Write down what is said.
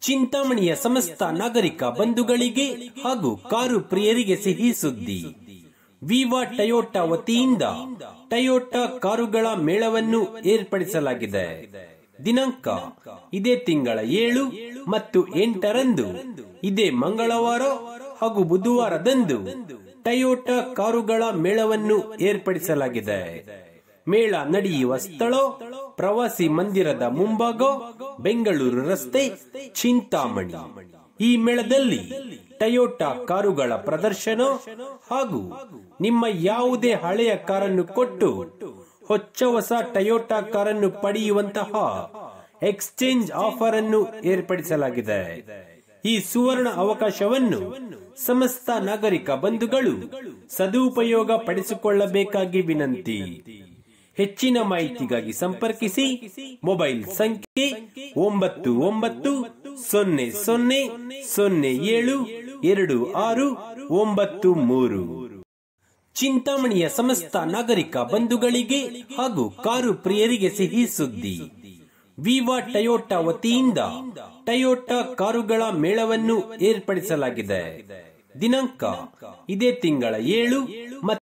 ಚಿಂತಾಮಣಿಯ ಸಮಸ್ತ ನಾಗರಿಕ ಬಂಧುಗಳಿಗೆ ಹಾಗೂ ಕಾರು ಪ್ರಿಯರಿಗೆ ಸಿಹಿ ಸುದ್ದಿ ವಿವಾ ಟಯೋಟಾ ವತಿಯಿಂದ ಟಯೋಟಾ ಕಾರುಗಳ ಮೇಳವನ್ನು ಏರ್ಪಡಿಸಲಾಗಿದೆ ದಿನಾಂಕ ಇದೇ ತಿಂಗಳ ಏಳು ಮತ್ತು ಎಂಟರಂದು ಇದೇ ಮಂಗಳವಾರ ಹಾಗೂ ಬುಧವಾರದಂದು ಟಯೋಟಾ ಕಾರುಗಳ ಮೇಳವನ್ನು ಏರ್ಪಡಿಸಲಾಗಿದೆ ಮೇಳ ನಡೆಯುವ ಸ್ಥಳ ಪ್ರವಾಸಿ ಮಂದಿರದ ಮುಂಭಾಗ ಬೆಂಗಳೂರು ರಸ್ತೆ ಚಿಂತಾಮಣಿ ಈ ಮೇಳದಲ್ಲಿ ಟಯೋಟಾ ಕಾರುಗಳ ಪ್ರದರ್ಶನ ಹಾಗೂ ನಿಮ್ಮ ಯಾವುದೇ ಹಳೆಯ ಕಾರನ್ನು ಕೊಟ್ಟು ಹೊಚ್ಚ ಹೊಸ ಟಯೋಟಾ ಕಾರನ್ನು ಪಡೆಯುವಂತಹ ಎಕ್ಸ್ಚೇಂಜ್ ಆಫರ್ ಅನ್ನು ಏರ್ಪಡಿಸಲಾಗಿದೆ ಈ ಸುವರ್ಣ ಅವಕಾಶವನ್ನು ಸಮಸ್ತ ನಾಗರಿಕ ಬಂಧುಗಳು ಸದುಪಯೋಗ ಪಡಿಸಿಕೊಳ್ಳಬೇಕಾಗಿ ವಿನಂತಿ ಹೆಚ್ಚಿನ ಮಾಹಿತಿಗಾಗಿ ಸಂಪರ್ಕಿಸಿ ಮೊಬೈಲ್ ಸಂಖ್ಯೆ ಒಂಬತ್ತು ಒಂಬತ್ತು ಸೊನ್ನೆ ಸೊನ್ನೆ ಸೊನ್ನೆ ಏಳು ಎರಡು ಆರು ಒಂಬತ್ತು ಮೂರು ಚಿಂತಾಮಣಿಯ ಸಮಸ್ತ ನಾಗರಿಕ ಬಂಧುಗಳಿಗೆ ಹಾಗೂ ಕಾರು ಪ್ರಿಯರಿಗೆ ಸಿಹಿ ಸುದ್ದಿ ವಿವಾ ಟಯೋಟಾ ವತಿಯಿಂದ ಟಯೋಟಾ ಕಾರುಗಳ ಮೇಳವನ್ನು ಏರ್ಪಡಿಸಲಾಗಿದೆ ದಿನಾಂಕ ಇದೇ ತಿಂಗಳ ಏಳು ಮತ್ತು